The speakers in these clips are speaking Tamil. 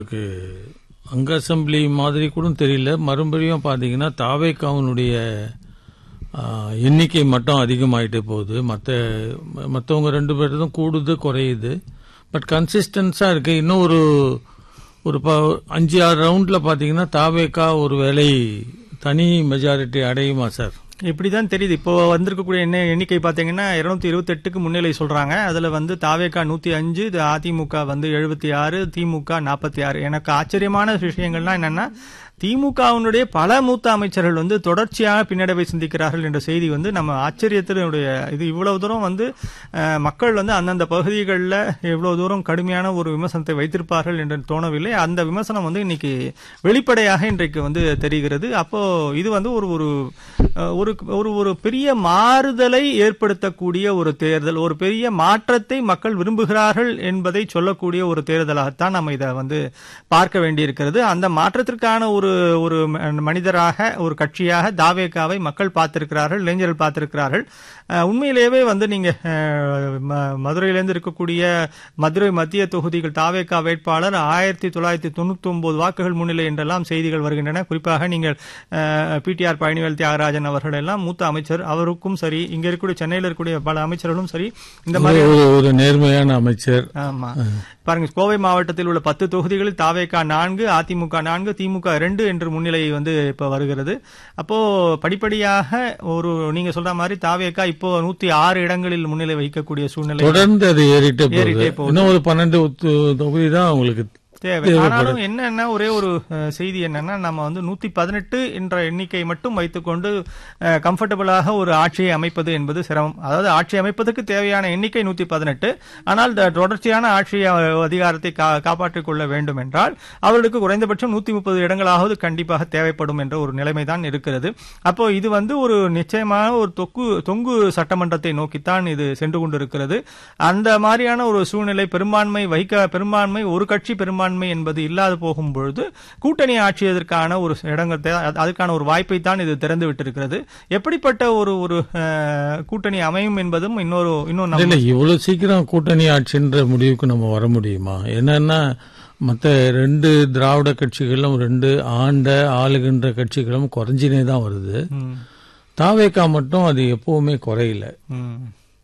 இருக்கு அங்க அசம்பிளி மாதிரி கூட தெரியல மறுபடியும் பாத்தீங்கன்னா தாவேக்காவனுடைய எண்ணிக்கை மட்டும் அதிகமாயிட்டே போகுது மற்ற மற்றவங்க ரெண்டு பேர்தும் கூடுது குறையுது பட் கன்சிஸ்டன்ஸா இருக்கு இன்னும் ஒரு ஒரு ப அஞ்சு ஆறு ரவுண்ட்ல பாத்தீங்கன்னா தாவேக்கா ஒரு வேலை தனி மெஜாரிட்டி அடையுமா சார் இப்படிதான் தெரியுது இப்போ வந்திருக்கக்கூடிய எண்ணெய் எண்ணிக்கை பாத்தீங்கன்னா இருநூத்தி இருபத்தி எட்டுக்கு முன்னிலை சொல்றாங்க அதுல வந்து தாவேக்கா நூத்தி அஞ்சு இது அதிமுக வந்து எழுபத்தி ஆறு திமுக நாற்பத்தி ஆறு எனக்கு ஆச்சரியமான விஷயங்கள்லாம் என்னன்னா திமுகவினுடைய பல மூத்த அமைச்சர்கள் வந்து தொடர்ச்சியாக பின்னடைவை சிந்திக்கிறார்கள் என்ற செய்தி வந்து நம்ம ஆச்சரியத்தினுடைய இது இவ்வளவு தூரம் வந்து அஹ், மக்கள் வந்து அந்தந்த பகுதிகளில் இவ்வளவு தூரம் கடுமையான ஒரு விமர்சனத்தை வைத்திருப்பார்கள் என்று தோணவில்லை அந்த விமர்சனம் வந்து இன்னைக்கு வெளிப்படையாக இன்றைக்கு வந்து தெரிகிறது அப்போ இது வந்து ஒரு ஒரு அஹ், ஒரு ஒரு ஒரு பெரிய மாறுதலை ஏற்படுத்தக்கூடிய ஒரு தேர்தல் ஒரு பெரிய மாற்றத்தை மக்கள் விரும்புகிறார்கள் என்பதை சொல்லக்கூடிய ஒரு தேர்தலாகத்தான் நம்ம இதை வந்து பார்க்க வேண்டியிருக்கிறது அந்த மாற்றத்திற்கான ஒரு ஒரு ம- மனிதராக ஒரு கட்சியாக தாவேகாவை மக்கள் பார்த்திருக்கிறார்கள் இளைஞர்கள் பார்த்திருக்கிறார்கள் அஹ், உண்மையிலேயே வந்து நீங்க அஹ், ம- மதுரையிலிருந்து இருக்கக்கூடிய மதுரை மத்திய தொகுதிகள் தாவேகா வேட்பாளர் ஆயிரத்தி தொள்ளாயிரத்தி தொண்ணூத்தி ஒன்பது வாக்குகள் முன்னிலை என்றெல்லாம் செய்திகள் வருகின்றன குறிப்பாக நீங்கள் பிடிஆர் பழனிவேல் தியாகராஜன் அவர்கள் எல்லாம் மூத்த அமைச்சர் அவருக்கும் சரி இங்க இருக்கக்கூடிய சென்னையில் இருக்கக்கூடிய பல அமைச்சர்களும் சரி இந்த மாதிரி ஒரு ஒரு நேர்மையான அமைச்சர் ஆமா பாருங்க கோவை மாவட்டத்தில் உள்ள பத்து தொகுதிகளில் தாவேகா நான்கு அதிமுக நான்கு திமுக இரண்டு என்று முன்னிலை வந்து இப்ப வருகிறது அப்போ படிப்படியாக ஒரு நீங்க சொல்ற மாதிரி தாவேகா இப்போ நூத்தி ஆறு இடங்களில் முன்னிலை வகிக்கக்கூடிய சூழ்நிலை தொடர்ந்து அது ஏறிட்டே போகுது ஏறிட்டே போகுது. இன்னும் ஒரு பன்னெண்டு தொ- தொகுதி தான் உங்களுக்கு தேவை ஆனாலும் என்னன்னா ஒரே ஒரு அஹ், செய்தி என்னன்னா நம்ம வந்து நூத்தி பதினெட்டு என்ற எண்ணிக்கை மட்டும் வைத்துக்கொண்டு கம்ஃபர்டபுளாக ஒரு ஆட்சியை அமைப்பது என்பது சிரமம் அதாவது ஆட்சி அமைப்பதற்கு தேவையான எண்ணிக்கை நூத்தி பதினெட்டு ஆனால் த- தொடர்ச்சியான ஆட்சி அஹ், அதிகாரத்தை கா- காப்பாற்றிக் கொள்ள வேண்டும் என்றால் அவர்களுக்கு குறைந்தபட்சம் நூத்தி முப்பது இடங்களாவது கண்டிப்பாக தேவைப்படும் என்ற ஒரு நிலைமை தான் இருக்கிறது அப்போ இது வந்து ஒரு நிச்சயமான ஒரு தொக்கு தொங்கு சட்டமன்றத்தை நோக்கித்தான் இது சென்று கொண்டிருக்கிறது அந்த மாதிரியான ஒரு சூழ்நிலை பெரும்பான்மை வைக்க பெரும்பான்மை ஒரு கட்சி பெரும்பான்மை என்பது இல்லாது போகும் பொழுது கூட்டணி ஆட்சியதற்கான ஒரு இடங்கள் தே- அது- அதுக்கான ஒரு வாய்ப்பை தான் இது திறந்து விட்டிருக்கிறது எப்படிப்பட்ட ஒரு ஒரு அஹ், கூட்டணி அமையும் என்பதும் இன்னொரு இன்னும் இல்ல நம்ம இவ்வளவு சீக்கிரம் கூட்டணி ஆட்சின்ற முடிவுக்கு நம்ம வர முடியுமா என்னன்னா மற்ற ரெண்டு திராவிட கட்சிகளும் ரெண்டு ஆண்ட ஆளுகின்ற கட்சிகளும் குறைஞ்சினே தான் வருது ம், தாவேக்கா மட்டும் அது எப்பவுமே குறையல ம்,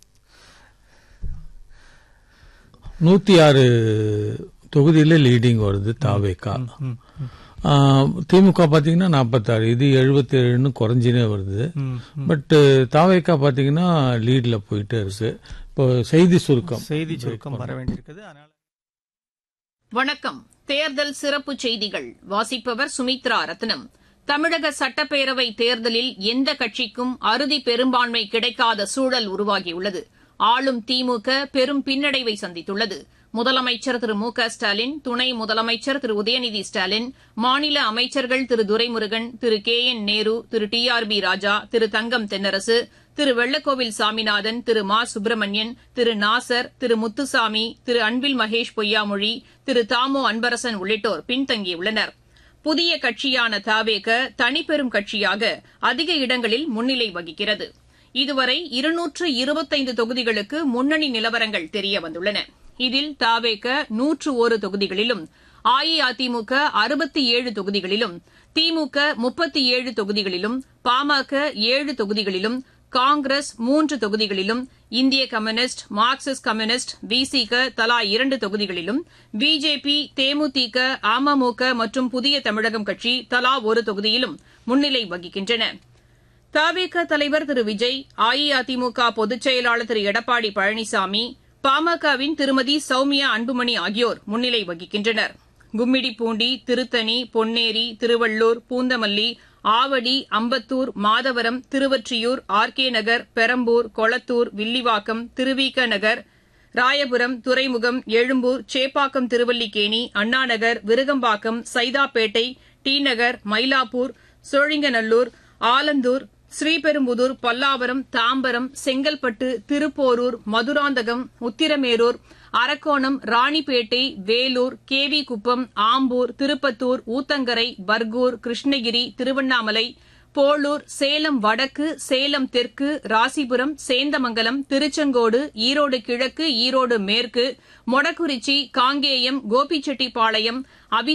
நூத்தி ஆறு தொகுதியில லீடிங் வருது தாவேக்கா ம், ஆ, திமுக பாத்தீங்கன்னா நாற்பத்தாறு இது எழுபத்தி ஏழுன்னு குறைஞ்சினே வருது ம். பட் தாவேக்கா பாத்தீங்கன்னா லீட்ல போயிட்டே இருக்கு இப்போ செய்தி சுருக்கம் செய்தி சுருக்கம் வர வேண்டியிருக்குது அதனால வணக்கம் தேர்தல் சிறப்பு செய்திகள் வாசிப்பவர் சுமித்ரா ரத்னம் தமிழக சட்டப்பேரவை தேர்தலில் எந்த கட்சிக்கும் அறுதி பெரும்பான்மை கிடைக்காத சூழல் உருவாகியுள்ளது ஆளும் திமுக பெரும் பின்னடைவை சந்தித்துள்ளது முதலமைச்சர் திரு மு க ஸ்டாலின் துணை முதலமைச்சர் திரு உதயநிதி ஸ்டாலின் மாநில அமைச்சர்கள் Thiru Duraimurugan Thiru K N Nehru Thiru T R B Raja Thiru Thangam Thennarasu Thiru Vellakovil Saminathan Thiru Ma Subramanian திரு நாசர் திரு முத்துசாமி திரு அன்பில் மகேஷ் பொய்யாமொழி திரு தாமோ அன்பரசன் உள்ளிட்டோர் பின்தங்கியுள்ளனர் புதிய கட்சியான தாவேக தனிப்பெரும் கட்சியாக அதிக இடங்களில் முன்னிலை வகிக்கிறது இதுவரை இருநூற்று இருபத்தைந்து தொகுதிகளுக்கு முன்னணி நிலவரங்கள் தெரியவந்துள்ளன இதில் தாவேக நூற்று ஒரு தொகுதிகளிலும் அஇஅதிமுக அறுபத்தி ஏழு தொகுதிகளிலும் திமுக முப்பத்தி ஏழு தொகுதிகளிலும் பாமக ஏழு தொகுதிகளிலும் காங்கிரஸ் மூன்று தொகுதிகளிலும் இந்திய கம்யூனிஸ்ட் மார்க்சிஸ்ட் கம்யூனிஸ்ட் விசிக தலா இரண்டு தொகுதிகளிலும் பிஜேபி தேமுதிக அமமுக மற்றும் புதிய தமிழகம் கட்சி தலா ஒரு தொகுதியிலும் முன்னிலை வகிக்கின்றன தவிக தலைவர் திரு விஜய் அஇஅதிமுக பொதுச் செயலாளர் திரு எடப்பாடி பழனிசாமி பாமகவின் திருமதி சௌமியா அன்புமணி ஆகியோர் முன்னிலை வகிக்கின்றனர் Gummidipoondi Tiruttani Ponneri Tiruvallur Poonamallee Avadi Ambattur Madhavaram Tiruvottiyur R K Nagar Perambur Kolathur Villivakkam Thiruvika Nagar Royapuram Thuraimugam Egmore Chepauk Triplicane Anna Nagar Virugambakkam Saidapet T Nagar Mylapore Sholinganallur Alandur Sriperumbudur Pallavaram Tambaram Chengalpattu Tiruporur Madurantakam Uthiramerur Arakkonam Ranipet Vellore KV Kuppam Ambur Tirupattur Uthangarai Bargur Krishnagiri Tiruvannamalai Polur Salem வடக்கு சேலம் தெற்கு ராசிபுரம் சேந்தமங்கலம் திருச்செங்கோடு ஈரோடு கிழக்கு ஈரோடு மேற்கு மொடக்குறிச்சி காங்கேயம் கோபிச்செட்டிப்பாளையம் அவி